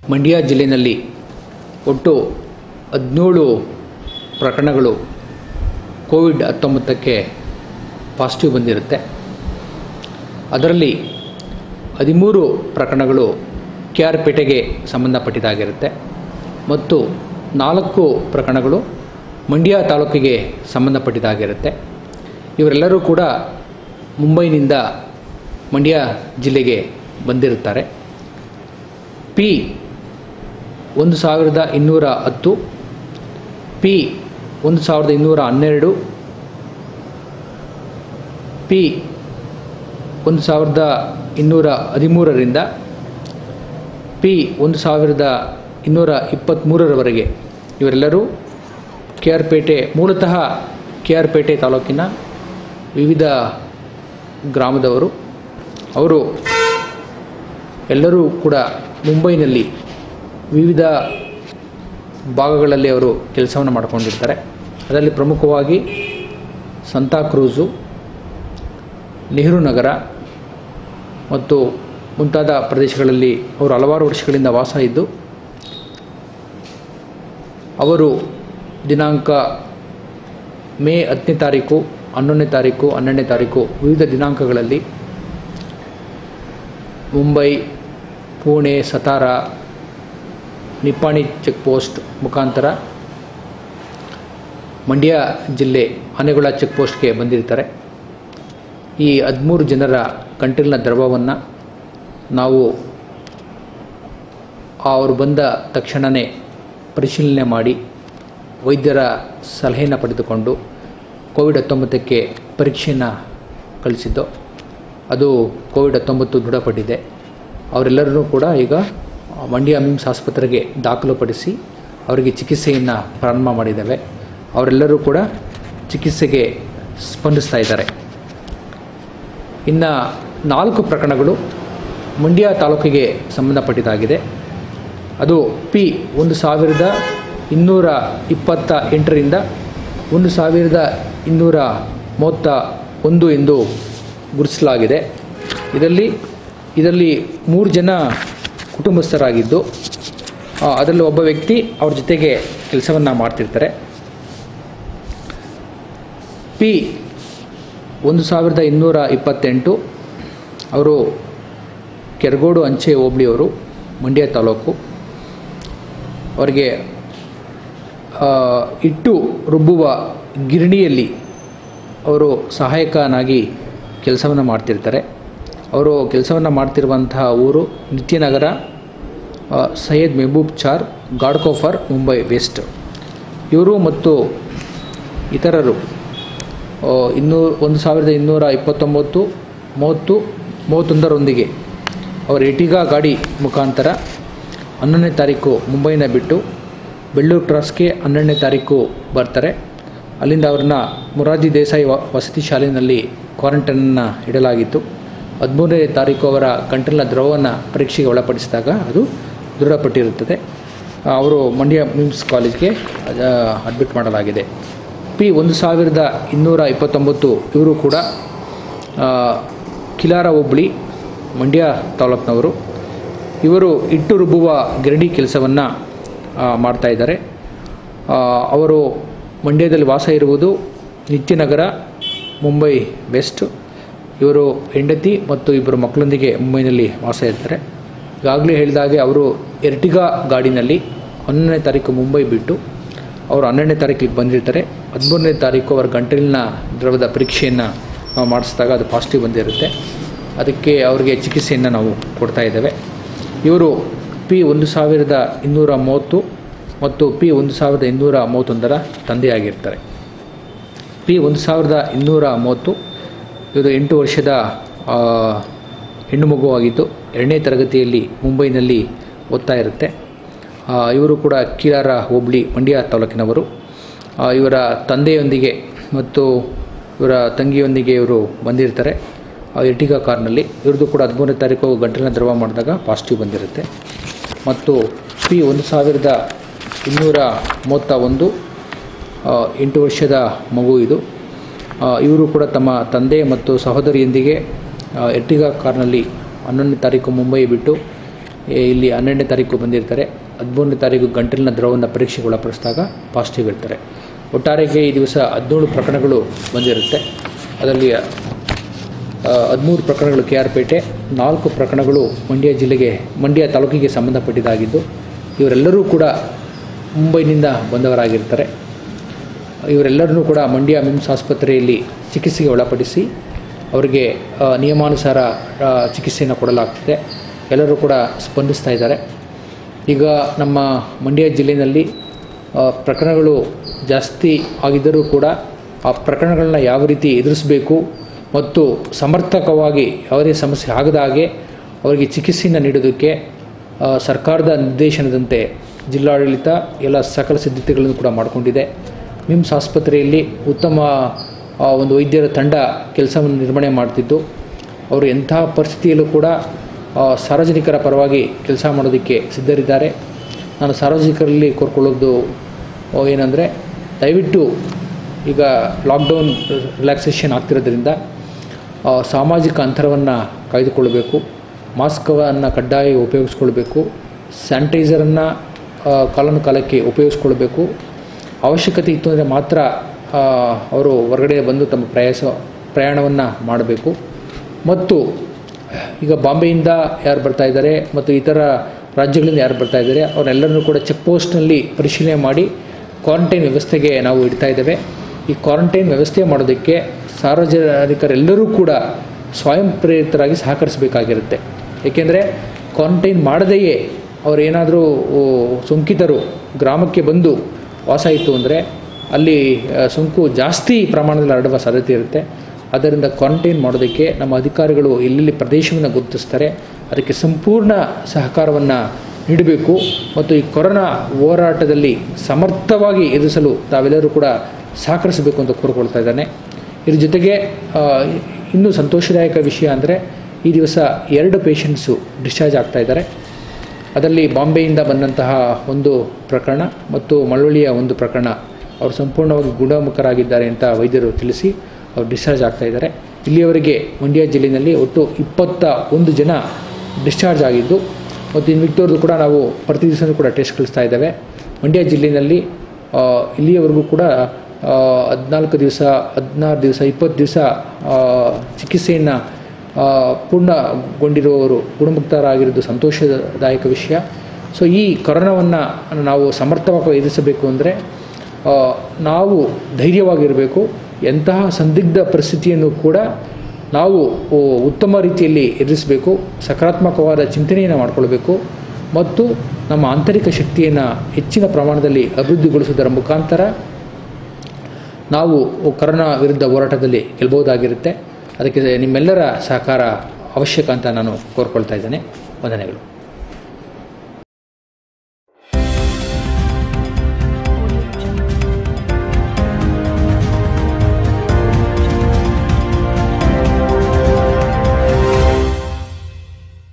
ಮಂಡ್ಯ ಜಿಲ್ಲೆಯಲ್ಲಿ ಒಟ್ಟು ಹದಿನೇಳು ಪ್ರಕರಣಗಳು ಕೋವಿಡ್ ಹತ್ತೊಂಬತ್ತಕ್ಕೆ ಪಾಸಿಟಿವ್ ಬಂದಿರುತ್ತೆ ಅದರಲ್ಲಿ ಹದಿಮೂರು ಪ್ರಕರಣಗಳು ಕೆ ಆರ್ ಪೇಟೆಗೆ ಸಂಬಂಧಪಟ್ಟಿದ್ದಾಗಿರುತ್ತೆ ಮತ್ತು ನಾಲ್ಕು ಪ್ರಕರಣಗಳು ಮಂಡ್ಯ ತಾಲೂಕಿಗೆ ಸಂಬಂಧಪಟ್ಟಿದ್ದಾಗಿರುತ್ತೆ ಇವರೆಲ್ಲರೂ ಕೂಡ ಮುಂಬೈನಿಂದ ಮಂಡ್ಯ ಜಿಲ್ಲೆಗೆ ಬಂದಿರುತ್ತಾರೆ ಪಿ ಒಂದು ಸಾವಿರದ ಇನ್ನೂರ ಹತ್ತು ಪಿ ಒಂದು ಸಾವಿರದ ಇನ್ನೂರ ಹನ್ನೆರಡು ಪಿ ಒಂದು ಸಾವಿರದ ಇನ್ನೂರ ಹದಿಮೂರರಿಂದ ಪಿ ಒಂದು ಸಾವಿರದ ಇನ್ನೂರ ಇಪ್ಪತ್ತ್ಮೂರರವರೆಗೆ ಇವರೆಲ್ಲರೂ ಕೆ ಆರ್ ಪೇಟೆ ಮೂಲತಃ ಕೆ ಆರ್ ಪೇಟೆ ತಾಲೂಕಿನ ವಿವಿಧ ಗ್ರಾಮದವರು ಅವರು ಎಲ್ಲರೂ ಕೂಡ ಮುಂಬೈನಲ್ಲಿ ವಿವಿಧ ಭಾಗಗಳಲ್ಲಿ ಅವರು ಕೆಲಸವನ್ನು ಮಾಡಿಕೊಂಡಿರ್ತಾರೆ ಅದರಲ್ಲಿ ಪ್ರಮುಖವಾಗಿ ಸಂತಾಕ್ರೂಸು ನೆಹರು ನಗರ ಮತ್ತು ಮುಂತಾದ ಪ್ರದೇಶಗಳಲ್ಲಿ ಅವರು ಹಲವಾರು ವರ್ಷಗಳಿಂದ ವಾಸ ಇದ್ದು ಅವರು ದಿನಾಂಕ ಮೇ ಹತ್ತನೇ ತಾರೀಕು ಹನ್ನೊಂದನೇ ತಾರೀಕು ಹನ್ನೆರಡನೇ ತಾರೀಕು ವಿವಿಧ ದಿನಾಂಕಗಳಲ್ಲಿ ಮುಂಬೈ ಪುಣೆ ಸತಾರ ನಿಪ್ಪಾಣಿ ಚೆಕ್ ಪೋಸ್ಟ್ ಮುಖಾಂತರ ಮಂಡ್ಯ ಜಿಲ್ಲೆ ಆನೆಗೊಳ ಚೆಕ್ ಪೋಸ್ಟ್ಗೆ ಬಂದಿರ್ತಾರೆ ಈ ಹದಿಮೂರು ಜನರ ಕಂಟಿಲಿನ ದ್ರವವನ್ನು ನಾವು ಅವರು ಬಂದ ತಕ್ಷಣವೇ ಪರಿಶೀಲನೆ ಮಾಡಿ ವೈದ್ಯರ ಸಲಹೆಯನ್ನು ಪಡೆದುಕೊಂಡು ಕೋವಿಡ್ ಹತ್ತೊಂಬತ್ತಕ್ಕೆ ಪರೀಕ್ಷೆಯನ್ನು ಕಳಿಸಿದ್ದು ಅದು ಕೋವಿಡ್ ಹತ್ತೊಂಬತ್ತು ದೃಢಪಟ್ಟಿದೆ ಅವರೆಲ್ಲರೂ ಕೂಡ ಈಗ ಮಂಡ್ಯ ಮಿಮ್ಸ್ ಆಸ್ಪತ್ರೆಗೆ ದಾಖಲುಪಡಿಸಿ ಅವರಿಗೆ ಚಿಕಿತ್ಸೆಯನ್ನು ಪ್ರಾರಂಭ ಮಾಡಿದ್ದೇವೆ ಅವರೆಲ್ಲರೂ ಕೂಡ ಚಿಕಿತ್ಸೆಗೆ ಸ್ಪಂದಿಸ್ತಾ ಇದ್ದಾರೆ ಇನ್ನು ನಾಲ್ಕು ಪ್ರಕರಣಗಳು ಮಂಡ್ಯ ತಾಲೂಕಿಗೆ ಸಂಬಂಧಪಟ್ಟಿದ್ದಾಗಿದೆ ಅದು ಪಿ ಒಂದು ಸಾವಿರದ ಇನ್ನೂರ ಇಪ್ಪತ್ತ ಎಂಟರಿಂದ ಒಂದು ಸಾವಿರದ ಇನ್ನೂರ ಮೂವತ್ತ ಒಂದು ಎಂದು ಗುರುತಿಸಲಾಗಿದೆ ಇದರಲ್ಲಿ ಇದರಲ್ಲಿ ಮೂರು ಜನ ಕುಟುಂಬಸ್ಥರಾಗಿದ್ದು ಆ, ಅದರಲ್ಲಿ ಒಬ್ಬ ವ್ಯಕ್ತಿ ಅವ್ರ ಜೊತೆಗೆ ಕೆಲಸವನ್ನು ಮಾಡ್ತಿರ್ತಾರೆ ಪಿ ಒಂದು ಸಾವಿರದ ಇನ್ನೂರ ಇಪ್ಪತ್ತೆಂಟು ಅವರು ಕೆರಗೋಡು ಅಂಚೆ ಹೋಬಳಿಯವರು ಮಂಡ್ಯ ತಾಲೂಕು ಅವರಿಗೆ ಆ, ಇಟ್ಟು ರುಬ್ಬುವ ಗಿರಣಿಯಲ್ಲಿ ಅವರು ಸಹಾಯಕನಾಗಿ ಕೆಲಸವನ್ನು ಮಾಡ್ತಿರ್ತಾರೆ ಅವರು ಕೆಲಸವನ್ನು ಮಾಡ್ತಿರುವಂತಹ ಊರು ನಿತ್ಯನಗರ ಆ, ಸೈಯದ್ ಮೆಹಬೂಬ್ ಚಾರ್ ಗಾಡ್ಕೋಫರ್ ಮುಂಬೈ ವೆಸ್ಟ್ ಇವರು ಮತ್ತು ಇತರರು ಆ, ಇನ್ನೂ ಒಂದು ಸಾವಿರದ ಇನ್ನೂರ ಇಪ್ಪತ್ತೊಂಬತ್ತು ಮೂವತ್ತು ಮೂವತ್ತೊಂದರೊಂದಿಗೆ ಅವರ ಎಟಿಗಾ ಗಾಡಿ ಮುಖಾಂತರ ಹನ್ನೊಂದನೇ ತಾರೀಕು ಮುಂಬೈನ ಬಿಟ್ಟು ಬೆಳ್ಳೂರು ಕ್ರಾಸ್ಗೆ ಹನ್ನೆರಡನೇ ತಾರೀಕು ಬರ್ತಾರೆ ಅಲ್ಲಿಂದ ಅವ್ರನ್ನ ಮೊರಾರ್ಜಿ ದೇಸಾಯಿ ವ- ವಸತಿ ಶಾಲೆಯಲ್ಲಿ ಕ್ವಾರಂಟೈನನ್ನು ಇಡಲಾಗಿತ್ತು ಹದಿಮೂರನೇ ತಾರೀಕು ಅವರ ಕಂಟಲ್ನ ದ್ರವವನ್ನು ಪರೀಕ್ಷೆಗೆ ಒಳಪಡಿಸಿದಾಗ ಅದು ದೃಢಪಟ್ಟಿರುತ್ತದೆ ಆ, ಅವರು ಮಂಡ್ಯ ಮಿಮ್ಸ್ ಕಾಲೇಜ್ಗೆ ಅಡ್ಮಿಟ್ ಮಾಡಲಾಗಿದೆ ಪಿ ಒಂದು ಸಾವಿರದ ಇನ್ನೂರ ಇಪ್ಪತ್ತೊಂಬತ್ತು ಇವರು ಕೂಡ ಆ, ಕಿಲಾರ ಹೋಬಳಿ ಮಂಡ್ಯ ತಾಲೂಕಿನವರು ಇವರು ಇಟ್ಟು ರುಬ್ಬುವ ಗಿರಣಿ ಕೆಲಸವನ್ನು ಮಾಡ್ತಾ ಇದ್ದಾರೆ ಆ, ಅವರು ಮಂಡ್ಯದಲ್ಲಿ ವಾಸ ಇರುವುದು ನಿತ್ಯನಗರ ಮುಂಬೈ ವೆಸ್ಟ್ ಇವರು ಹೆಂಡತಿ ಮತ್ತು ಇಬ್ಬರು ಮಕ್ಕಳೊಂದಿಗೆ ಮುಂಬೈನಲ್ಲಿ ವಾಸ ಇರ್ತಾರೆ ಈಗಾಗಲೇ ಹೇಳಿದಾಗೆ ಅವರು ಎರ್ಟಿಗಾ ಗಾಡಿನಲ್ಲಿ ಹನ್ನೊಂದನೇ ತಾರೀಕು ಮುಂಬೈ ಬಿಟ್ಟು ಅವರು ಹನ್ನೆರಡನೇ ತಾರೀಕಿಗೆ ಬಂದಿರ್ತಾರೆ ಹದಿಮೂರನೇ ತಾರೀಕು ಅವರ ಗಂಟಲಿನ ದ್ರವದ ಪರೀಕ್ಷೆಯನ್ನು ನಾವು ಮಾಡಿಸಿದಾಗ ಅದು ಪಾಸಿಟಿವ್ ಬಂದಿರುತ್ತೆ ಅದಕ್ಕೆ ಅವರಿಗೆ ಚಿಕಿತ್ಸೆಯನ್ನು ನಾವು ಕೊಡ್ತಾ ಇದ್ದೇವೆ ಇವರು ಪಿ ಒಂದು ಸಾವಿರದ ಇನ್ನೂರ ಮೂವತ್ತು ಮತ್ತು ಪಿ ಒಂದು ಸಾವಿರದ ಇನ್ನೂರ ಮೂವತ್ತೊಂದರ ತಂದೆಯಾಗಿರ್ತಾರೆ ಪಿ ಒಂದು ಸಾವಿರದ ಇನ್ನೂರ ಮೂವತ್ತು ಇವರು ಎಂಟು ವರ್ಷದ ಆ, ಹೆಣ್ಣು ಮಗುವಾಗಿದ್ದು ಎರಡನೇ ತರಗತಿಯಲ್ಲಿ ಮುಂಬೈನಲ್ಲಿ ಓದ್ತಾ ಇರುತ್ತೆ ಆ, ಇವರು ಕೂಡ ಕೀಲಾರ ಹೋಬಳಿ ಮಂಡ್ಯ ತಾಲೂಕಿನವರು ಆ, ಇವರ ತಂದೆಯೊಂದಿಗೆ ಮತ್ತು ಇವರ ತಂಗಿಯೊಂದಿಗೆ ಇವರು ಬಂದಿರ್ತಾರೆ ಆ ಎರ್ಟಿಗಾ ಕಾರ್ನಲ್ಲಿ ಇವ್ರದ್ದು ಕೂಡ ಹದಿಮೂರನೇ ತಾರೀಕು ಗಂಟಲಿನ ದ್ರವ ಮಾಡಿದಾಗ ಪಾಸಿಟಿವ್ ಬಂದಿರುತ್ತೆ ಮತ್ತು ಪಿ ಒಂದು ಸಾವಿರದ ಇನ್ನೂರ ಮೂವತ್ತ ಒಂದು ಆ, ಎಂಟು ವರ್ಷದ ಮಗು ಇದು ಆ, ಇವರು ಕೂಡ ತಮ್ಮ ತಂದೆ ಮತ್ತು ಸಹೋದರಿಯೊಂದಿಗೆ ಆ, ಎರ್ಟಿಗಾ ಕಾರ್ನಲ್ಲಿ ಹನ್ನೊಂದನೇ ತಾರೀಕು ಮುಂಬೈ ಬಿಟ್ಟು ಏ- ಇಲ್ಲಿ ಹನ್ನೆರಡನೇ ತಾರೀಕು ಬಂದಿರ್ತಾರೆ ಹದಿಮೂರನೇ ತಾರೀಕು ಗಂಟಲಿನ ದ್ರವವನ್ನು ಪರೀಕ್ಷೆಗೆ ಒಳಪಡಿಸಿದಾಗ ಪಾಸಿಟಿವ್ ಇರ್ತಾರೆ ಒಟ್ಟಾರೆಗೆ ಈ ದಿವಸ ಹದಿನೇಳು ಪ್ರಕರಣಗಳು ಬಂದಿರುತ್ತೆ ಅದರಲ್ಲಿ ಹದಿಮೂರು ಪ್ರಕರಣಗಳು ಕೆ ಆರ್ ಪೇಟೆ ನಾಲ್ಕು ಪ್ರಕರಣಗಳು ಮಂಡ್ಯ ಜಿಲ್ಲೆಗೆ ಮಂಡ್ಯ ತಾಲೂಕಿಗೆ ಸಂಬಂಧಪಟ್ಟಿದ್ದಾಗಿದ್ದು ಇವರೆಲ್ಲರೂ ಕೂಡ ಮುಂಬೈನಿಂದ ಬಂದವರಾಗಿರ್ತಾರೆ ಇವರೆಲ್ಲರನ್ನೂ ಕೂಡ ಮಂಡ್ಯ ಮಿಮ್ಸ್ ಆಸ್ಪತ್ರೆಯಲ್ಲಿ ಚಿಕಿತ್ಸೆಗೆ ಒಳಪಡಿಸಿ ಅವರಿಗೆ ಆ, ನಿಯಮಾನುಸಾರ ಆ, ಚಿಕಿತ್ಸೆಯನ್ನು ಕೊಡಲಾಗ್ತದೆ ಎಲ್ಲರೂ ಕೂಡ ಸ್ಪಂದಿಸ್ತಾ ಇದ್ದಾರೆ ಈಗ ನಮ್ಮ ಮಂಡ್ಯ ಜಿಲ್ಲೆಯಲ್ಲಿ ಆ, ಪ್ರಕರಣಗಳು ಜಾಸ್ತಿ ಆಗಿದ್ದರೂ ಕೂಡ ಆ ಪ್ರಕರಣಗಳನ್ನ ಯಾವ ರೀತಿ ಎದುರಿಸಬೇಕು ಮತ್ತು ಸಮರ್ಥಕವಾಗಿ ಯಾವುದೇ ಸಮಸ್ಯೆ ಆಗದ ಹಾಗೆ ಅವರಿಗೆ ಚಿಕಿತ್ಸೆಯನ್ನು ನೀಡೋದಕ್ಕೆ ಆ, ಸರ್ಕಾರದ ನಿರ್ದೇಶನದಂತೆ ಜಿಲ್ಲಾಡಳಿತ ಎಲ್ಲ ಸಕಲ ಸಿದ್ಧತೆಗಳನ್ನು ಕೂಡ ಮಾಡಿಕೊಂಡಿದೆ ಮಿಮ್ಸ್ ಆಸ್ಪತ್ರೆಯಲ್ಲಿ ಉತ್ತಮ ಆ, ಒಂದು ವೈದ್ಯರ ತಂಡ ಕೆಲಸವನ್ನು ನಿರ್ವಹಣೆ ಮಾಡ್ತಿದ್ದು ಅವರು ಎಂತಹ ಪರಿಸ್ಥಿತಿಯಲ್ಲೂ ಕೂಡ ಆ, ಸಾರ್ವಜನಿಕರ ಪರವಾಗಿ ಕೆಲಸ ಮಾಡೋದಕ್ಕೆ ಸಿದ್ಧರಿದ್ದಾರೆ ನಾನು ಸಾರ್ವಜನಿಕರಲ್ಲಿ ಕೋರ್ಕೊಳ್ಳೋದು ಆ, ಏನಂದರೆ ದಯವಿಟ್ಟು ಈಗ ಲಾಕ್ಡೌನ್ ರಿಲ್ಯಾಕ್ಸೇಷನ್ ಆಗ್ತಿರೋದ್ರಿಂದ ಆ, ಸಾಮಾಜಿಕ ಅಂತರವನ್ನು ಕಾಯ್ದುಕೊಳ್ಳಬೇಕು ಮಾಸ್ಕವನ್ನು ಕಡ್ಡಾಯ ಉಪಯೋಗಿಸ್ಕೊಳ್ಬೇಕು ಸ್ಯಾನಿಟೈಸರನ್ನು ಕಾಲನು ಕಾಲಕ್ಕೆ ಉಪಯೋಗಿಸ್ಕೊಳ್ಬೇಕು ಅವಶ್ಯಕತೆ ಇತ್ತು ಅಂದರೆ ಮಾತ್ರ ಆ, ಅವರು ಹೊರಗಡೆ ಬಂದು ತಮ್ಮ ಪ್ರಯಾಸ ಪ್ರಯಾಣವನ್ನು ಮಾಡಬೇಕು ಮತ್ತು ಈಗ ಬಾಂಬೆಯಿಂದ ಯಾರು ಬರ್ತಾ ಇದ್ದಾರೆ ಮತ್ತು ಇತರ ರಾಜ್ಯಗಳಿಂದ ಯಾರು ಬರ್ತಾ ಇದ್ದಾರೆ ಅವರೆಲ್ಲರನ್ನೂ ಕೂಡ ಚೆಕ್ ಪೋಸ್ಟ್ನಲ್ಲಿ ಪರಿಶೀಲನೆ ಮಾಡಿ ಕ್ವಾರಂಟೈನ್ ವ್ಯವಸ್ಥೆಗೆ ನಾವು ಇಡ್ತಾ ಇದ್ದೇವೆ ಈ ಕ್ವಾರಂಟೈನ್ ವ್ಯವಸ್ಥೆ ಮಾಡೋದಕ್ಕೆ ಸಾರ್ವಜನಿಕರೆಲ್ಲರೂ ಕೂಡ ಸ್ವಯಂ ಪ್ರೇರಿತರಾಗಿ ಸಹಕರಿಸಬೇಕಾಗಿರುತ್ತೆ ಏಕೆಂದರೆ ಕ್ವಾರಂಟೈನ್ ಮಾಡದೆಯೇ ಅವರೇನಾದರೂ ಸೋಂಕಿತರು ಗ್ರಾಮಕ್ಕೆ ಬಂದು ವಾಸ ಇತ್ತು ಅಂದರೆ ಅಲ್ಲಿ ಆ, ಸೋಂಕು ಜಾಸ್ತಿ ಪ್ರಮಾಣದಲ್ಲಿ ಹರಡುವ ಸಾಧ್ಯತೆ ಇರುತ್ತೆ ಆದ್ದರಿಂದ ಕ್ವಾರಂಟೈನ್ ಮಾಡೋದಕ್ಕೆ ನಮ್ಮ ಅಧಿಕಾರಿಗಳು ಎಲ್ಲೆಲ್ಲಿ ಪ್ರದೇಶವನ್ನು ಗುರುತಿಸ್ತಾರೆ ಅದಕ್ಕೆ ಸಂಪೂರ್ಣ ಸಹಕಾರವನ್ನು ನೀಡಬೇಕು ಮತ್ತು ಈ ಕೊರೋನಾ ಹೋರಾಟದಲ್ಲಿ ಸಮರ್ಥವಾಗಿ ಎದುರಿಸಲು ತಾವೆಲ್ಲರೂ ಕೂಡ ಸಹಕರಿಸಬೇಕು ಅಂತ ಕೋರ್ಕೊಳ್ತಾ ಇದ್ದಾನೆ ಇದ್ರ ಜೊತೆಗೆ ಆ, ಇನ್ನೂ ಸಂತೋಷದಾಯಕ ವಿಷಯ ಅಂದರೆ ಈ ದಿವಸ ಎರಡು ಪೇಷಂಟ್ಸು ಡಿಸ್ಚಾರ್ಜ್ ಆಗ್ತಾ ಇದ್ದಾರೆ ಅದರಲ್ಲಿ ಬಾಂಬೆಯಿಂದ ಬಂದಂತಹ ಒಂದು ಪ್ರಕರಣ ಮತ್ತು ಮಳವಳ್ಳಿಯ ಒಂದು ಪ್ರಕರಣ ಅವರು ಸಂಪೂರ್ಣವಾಗಿ ಗುಣಮುಖರಾಗಿದ್ದಾರೆ ಅಂತ ವೈದ್ಯರು ತಿಳಿಸಿ ಅವರು ಡಿಸ್ಚಾರ್ಜ್ ಆಗ್ತಾ ಇದ್ದಾರೆ ಇಲ್ಲಿಯವರೆಗೆ ಮಂಡ್ಯ ಜಿಲ್ಲೆಯಲ್ಲಿ ಒಟ್ಟು ಇಪ್ಪತ್ತ ಒಂದು ಜನ ಡಿಸ್ಚಾರ್ಜ್ ಆಗಿದ್ದು ಮತ್ತು ಇನ್ನು ಮಿಕ್ತವ್ರದ್ದು ಕೂಡ ನಾವು ಪ್ರತಿ ದಿವಸನೂ ಕೂಡ ಟೆಸ್ಟ್ ಕಳಿಸ್ತಾ ಇದ್ದೇವೆ ಮಂಡ್ಯ ಜಿಲ್ಲೆಯಲ್ಲಿ ಆ, ಇಲ್ಲಿಯವರೆಗೂ ಕೂಡ ಹದಿನಾಲ್ಕು ದಿವಸ ಹದಿನಾರು ದಿವಸ ಇಪ್ಪತ್ತು ದಿವಸ ಚಿಕಿತ್ಸೆಯನ್ನು ಪೂರ್ಣಗೊಂಡಿರುವವರು ಗುಣಮುಕ್ತರಾಗಿರೋದು ಸಂತೋಷದಾಯಕ ವಿಷಯ ಸೊ ಈ ಕೊರೋನಾವನ್ನು ನಾವು ಸಮರ್ಥವಾಗಿ ಎದುರಿಸಬೇಕು ಅಂದರೆ ನಾವು ಧೈರ್ಯವಾಗಿರಬೇಕು ಎಂತಹ ಸಂದಿಗ್ಧ ಪರಿಸ್ಥಿತಿಯನ್ನು ಕೂಡ ನಾವು ಓ, ಉತ್ತಮ ರೀತಿಯಲ್ಲಿ ಎದುರಿಸಬೇಕು ಸಕಾರಾತ್ಮಕವಾದ ಚಿಂತನೆಯನ್ನು ಮಾಡಿಕೊಳ್ಬೇಕು ಮತ್ತು ನಮ್ಮ ಆಂತರಿಕ ಶಕ್ತಿಯನ್ನು ಹೆಚ್ಚಿನ ಪ್ರಮಾಣದಲ್ಲಿ ಅಭಿವೃದ್ಧಿಗೊಳಿಸುವುದರ ಮುಖಾಂತರ ನಾವು ಕೊರೋನಾ ವಿರುದ್ಧ ಹೋರಾಟದಲ್ಲಿ ಗೆಲ್ಬಹುದಾಗಿರುತ್ತೆ ಅದಕ್ಕೆ ನಿಮ್ಮೆಲ್ಲರ ಸಹಕಾರ ಅವಶ್ಯಕ ಅಂತ ನಾನು ಕೋರ್ಕೊಳ್ತಾ ಇದ್ದೇನೆ ವಂದನೆಗಳು